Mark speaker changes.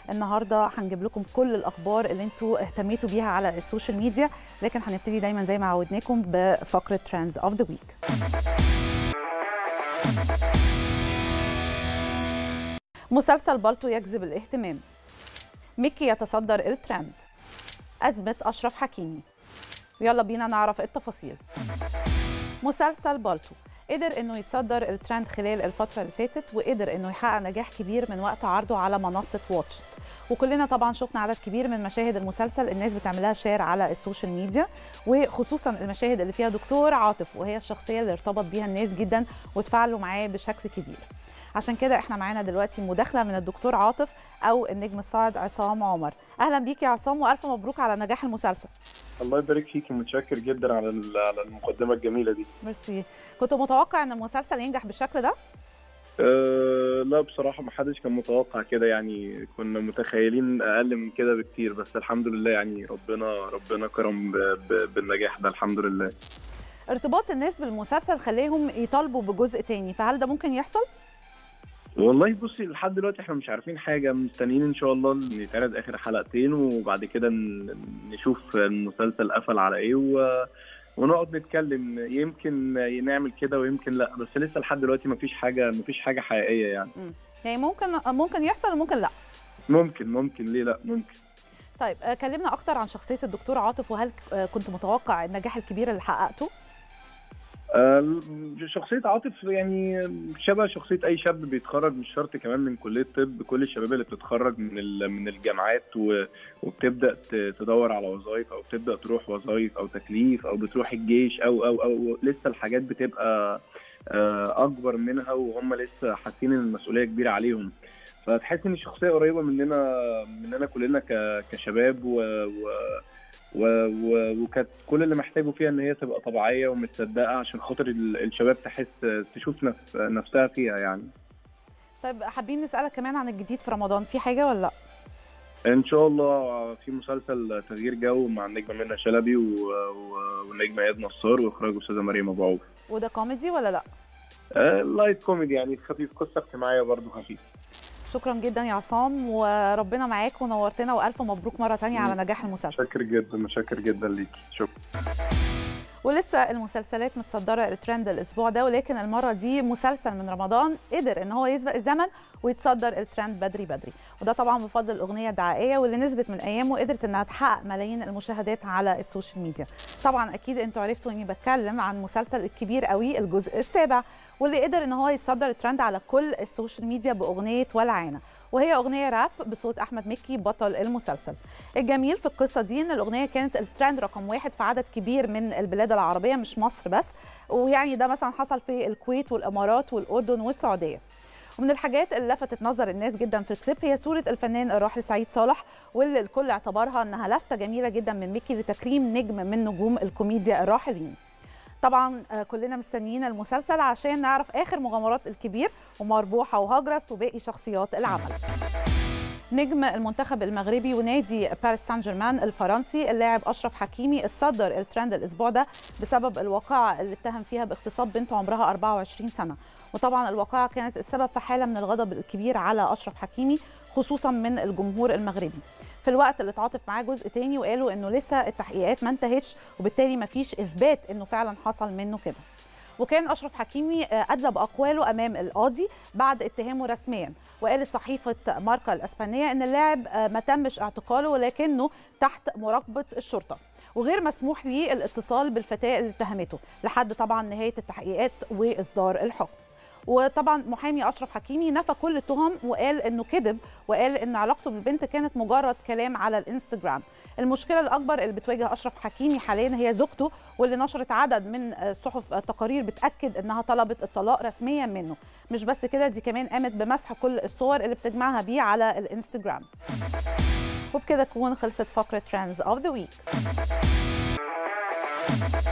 Speaker 1: النهارده هنجيب لكم كل الاخبار اللي انتوا اهتميتوا بيها على السوشيال ميديا لكن هنبتدي دايما زي ما عودناكم بفقره ترندز اوف ذا ويك مسلسل بالطو يجذب الاهتمام ميكي يتصدر الترند أزمة أشرف حكيمي يلا بينا نعرف التفاصيل مسلسل بالطو قدر انه يتصدر الترند خلال الفترة اللي فاتت وقدر انه يحقق نجاح كبير من وقت عرضه على منصة واتشت وكلنا طبعا شفنا عدد كبير من مشاهد المسلسل الناس بتعملها شير على السوشيال ميديا وخصوصا المشاهد اللي فيها دكتور عاطف وهي الشخصية اللي ارتبط بيها الناس جدا وتفاعلوا معاه بشكل كبير عشان كده احنا معانا دلوقتي مداخله من الدكتور عاطف او النجم الصاعد عصام عمر اهلا بيك يا عصام والف مبروك على نجاح المسلسل
Speaker 2: الله يبارك فيك متشكر جدا على على المقدمه الجميله دي
Speaker 1: ميرسي كنت متوقع ان المسلسل ينجح بالشكل ده
Speaker 2: أه لا بصراحه ما حدش كان متوقع كده يعني كنا متخيلين اقل من كده بكتير بس الحمد لله يعني ربنا ربنا كرم ب- ب- بالنجاح ده الحمد لله
Speaker 1: ارتباط الناس بالمسلسل خليهم يطالبوا بجزء تاني فهل ده ممكن يحصل
Speaker 2: والله بصي لحد دلوقتي احنا مش عارفين حاجه مستنيين ان شاء الله ان يتعرض اخر حلقتين وبعد كده ن- نشوف المسلسل قفل على ايه و... ونقعد نتكلم يمكن نعمل كده ويمكن لا بس لسه لحد دلوقتي مفيش حاجه مفيش حاجه حقيقيه يعني
Speaker 1: يعني ممكن ممكن يحصل وممكن لا
Speaker 2: ممكن ممكن ليه لا ممكن
Speaker 1: طيب آه، كلمنا اكتر عن شخصيه الدكتور عاطف وهل آه، كنت متوقع النجاح الكبير اللي حققته
Speaker 2: آه، شخصية عاطف يعني شبه شخصية أي شاب بيتخرج مش شرط كمان من كلية طب كل الشباب اللي بتتخرج من ال- من الجامعات و- وبتبدأ ت- تدور على وظائف أو بتبدأ تروح وظائف أو تكليف أو بتروح الجيش أو أو أو لسه الحاجات بتبقى آه، أكبر منها وهم لسه حاسين إن المسؤولية كبيرة عليهم فتحس إن الشخصية قريبة مننا مننا كلنا ك- كشباب و, و و... و... وكانت كل اللي محتاجه فيها ان هي تبقى طبيعيه ومتصدقه عشان خاطر ال- الشباب تحس تشوف نفس... نفسها فيها يعني
Speaker 1: طيب حابين نسالك كمان عن الجديد في رمضان في حاجه ولا لا
Speaker 2: ان شاء الله في مسلسل تغيير جو مع النجمه منى شلبي و... و... والنجم اياد نصار واخراج استاذه مريم ابو عوف
Speaker 1: وده كوميدي ولا لا
Speaker 2: آه لايت كوميدي يعني خفيف قصه اجتماعيه برضه خفيف
Speaker 1: شكرا جدا يا عصام وربنا معاك ونورتنا والف مبروك مره تانية على نجاح المسلسل
Speaker 2: متشكر جدا متشكر جدا ليكي شكرا
Speaker 1: ولسه المسلسلات متصدره الترند الاسبوع ده ولكن المره دي مسلسل من رمضان قدر ان هو يسبق الزمن ويتصدر الترند بدري بدري وده طبعا بفضل الاغنيه الدعائيه واللي نزلت من ايامه وقدرت انها تحقق ملايين المشاهدات على السوشيال ميديا طبعا اكيد انتوا عرفتوا اني بتكلم عن مسلسل الكبير قوي الجزء السابع واللي قدر ان هو يتصدر الترند على كل السوشيال ميديا باغنيه ولعانه وهي اغنيه راب بصوت احمد مكي بطل المسلسل الجميل في القصه دي ان الاغنيه كانت الترند رقم واحد في عدد كبير من البلاد العربيه مش مصر بس ويعني ده مثلا حصل في الكويت والامارات والاردن والسعوديه ومن الحاجات اللي لفتت نظر الناس جدا في الكليب هي صوره الفنان الراحل سعيد صالح واللي الكل اعتبرها انها لفته جميله جدا من ميكي لتكريم نجم من نجوم الكوميديا الراحلين طبعا آه، كلنا مستنيين المسلسل عشان نعرف اخر مغامرات الكبير ومربوحه وهجرس وباقي شخصيات العمل نجم المنتخب المغربي ونادي باريس سان جيرمان الفرنسي اللاعب اشرف حكيمي اتصدر الترند الاسبوع ده بسبب الواقعه اللي اتهم فيها باغتصاب بنت عمرها 24 سنه وطبعا الواقعه كانت السبب في حاله من الغضب الكبير على اشرف حكيمي خصوصا من الجمهور المغربي في الوقت اللي اتعاطف معاه جزء تاني وقالوا انه لسه التحقيقات ما انتهتش وبالتالي ما فيش اثبات انه فعلا حصل منه كده وكان اشرف حكيمي آه، ادلى باقواله امام القاضي بعد اتهامه رسميا وقالت صحيفه ماركا الاسبانيه ان اللاعب آه، ما تمش اعتقاله ولكنه تحت مراقبه الشرطه وغير مسموح ليه الاتصال بالفتاه اللي اتهمته لحد طبعا نهايه التحقيقات واصدار الحكم وطبعا محامي اشرف حكيمي نفى كل التهم وقال انه كذب وقال ان علاقته بالبنت كانت مجرد كلام على الانستجرام المشكله الاكبر اللي بتواجه اشرف حكيمي حاليا هي زوجته واللي نشرت عدد من الصحف التقارير بتاكد انها طلبت الطلاق رسميا منه مش بس كده دي كمان قامت بمسح كل الصور اللي بتجمعها بيه على الانستجرام وبكده تكون خلصت فقره ترندز اوف ذا ويك